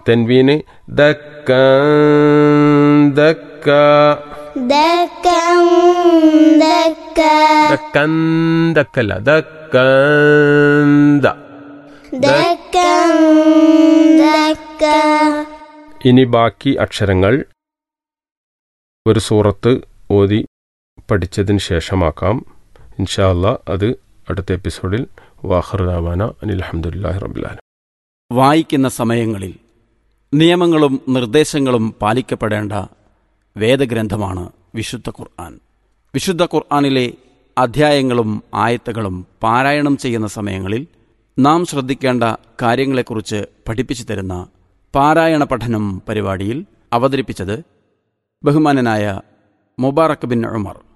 തെൻവീന് ദക്ക ദക്ക دكا دكا ദക്കൻ ദക്കല്ല ദക്കന്ത دكا دكا ഇനി ബാക്കി അക്ഷരങ്ങൾ ഒരു സൂറത്ത് ഓതി പഠിച്ചതിന് ശേഷമാക്കാം ഇൻഷാ അല്ലാ അത് അടുത്ത എപ്പിസോഡിൽ വാഹറുദാവാന അനിൽ അഹമ്മദില്ലാഹി റബിലാലും വായിക്കുന്ന സമയങ്ങളിൽ നിയമങ്ങളും നിർദ്ദേശങ്ങളും പാലിക്കപ്പെടേണ്ട വേദഗ്രന്ഥമാണ് വിശുദ്ധ ഖുർആൻ വിശുദ്ധ ഖുർആനിലെ അധ്യായങ്ങളും ആയത്തുകളും പാരായണം ചെയ്യുന്ന സമയങ്ങളിൽ നാം ശ്രദ്ധിക്കേണ്ട കാര്യങ്ങളെക്കുറിച്ച് പഠിപ്പിച്ചു തരുന്ന പാരായണ പഠനം പരിപാടിയിൽ അവതരിപ്പിച്ചത് ബഹുമാനനായ മുബാറക് ബിൻ ഉമർ